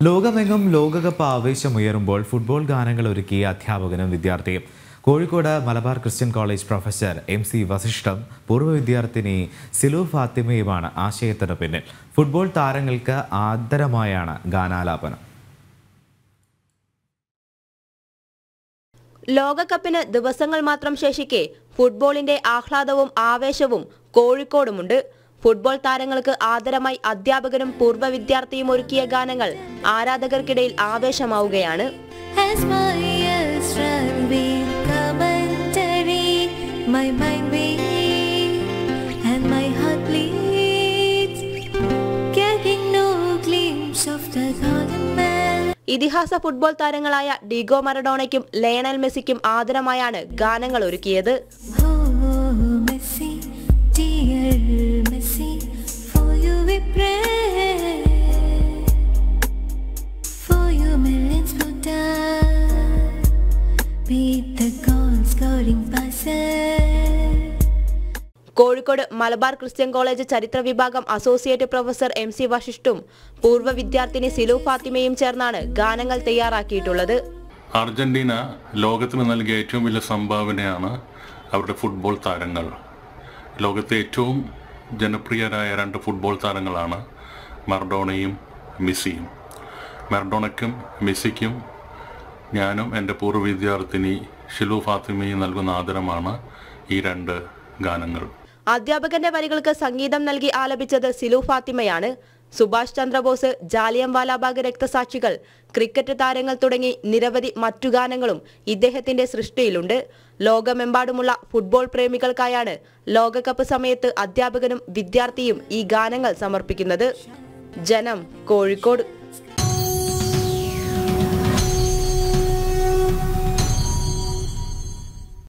ലോകമെങ്ങും ലോകകപ്പ് ആവേശമുയരുമ്പോൾ ഫുട്ബോൾ ഗാനങ്ങൾ ഒരുക്കിയ അധ്യാപകനും വിദ്യാർത്ഥിയും Kozhikode Malabar Christian college professor M C Vasishtham പൂർവ്വ വിദ്യാർത്ഥിനി സിലു ഫാത്തിമയുമാണ് ആശയത്തിന് പിന്നിൽ ഫുട്ബോൾ താരങ്ങൾക്ക് ആദരമായാണ് ഗാനാലാപനം ലോകകപ്പിന് ദിവസങ്ങൾ മാത്രം ശേഷിക്കെ ഫുട്ബോളിന്റെ ആഹ്ലാദവും ആവേശവും കോഴിക്കോടുമുണ്ട് ഫുട്ബോൾ താരങ്ങൾക്ക് ആദരമായി അധ്യാപകനും പൂർവ്വ വിദ്യാർത്ഥിയും ഒരുക്കിയ ഗാനങ്ങൾ ആരാധകർക്കിടയിൽ ആവേശമാവുകയാണ് As my ears run with commentary, my mind beats and my heart bleeds, getting no glimpse of the golden man. ഇതിഹാസ ഫുട്ബോൾ താരങ്ങളായ ഡിഗോ മറഡോണയ്ക്കും ലയണൽ മെസ്സിക്കും ആദരമായാണ് ഗാനങ്ങൾ ഒരുക്കിയത് Oh, Messi, dear Messi, for you we pray. For you millions will die. Beat the goal scoring passes. Kozhikode Malabar Christian college ചരിത്ര വിഭാഗം associate professor M C വശിഷ്ഠും പൂർവ്വ വിദ്യാർത്ഥിനി സിലു ഫാത്തിമയും ചേർന്നാണ് ഗാനങ്ങൾ തയ്യാറാക്കിയിട്ടുള്ളത് അർജന്റീന ലോകത്തിന് നൽകിയ ഏറ്റവും വലിയ സംഭാവനയാണ് അവരുടെ ഫുട്ബോൾ താരങ്ങൾ ലോകത്തെ ഏറ്റവും ജനപ്രിയരായ രണ്ട് ഫുട്ബോൾ താരങ്ങളാണ് മർഡോണയും മെസ്സിയും മർഡോണയ്ക്കും മെസ്സിക്കും ഞാനും എൻ്റെ പൂർവ്വ വിദ്യാർത്ഥിനി ഷിലു ഫാത്തിമയും നൽകുന്ന ആദരമാണ് ഈ രണ്ട് ഗാനങ്ങൾ അധ്യാപകന്റെ വരികൾക്ക് സംഗീതം നൽകി ആലപിച്ചത് സിലു ഫാത്തിമയാണ് സുഭാഷ് ചന്ദ്രബോസ് ജാലിയം വാലാബാഗ് രക്തസാക്ഷികൾ ക്രിക്കറ്റ് താരങ്ങൾ തുടങ്ങി നിരവധി മറ്റു ഗാനങ്ങളും ഇദ്ദേഹത്തിന്റെ സൃഷ്ടിയിലുണ്ട് ലോകമെമ്പാടുമുള്ള ഫുട്ബോൾ പ്രേമികൾക്കായാണ് ലോകകപ്പ് സമയത്ത് അധ്യാപകനും വിദ്യാർത്ഥിയും ഈ ഗാനങ്ങൾ സമർപ്പിക്കുന്നത് ജനം കോഴിക്കോട്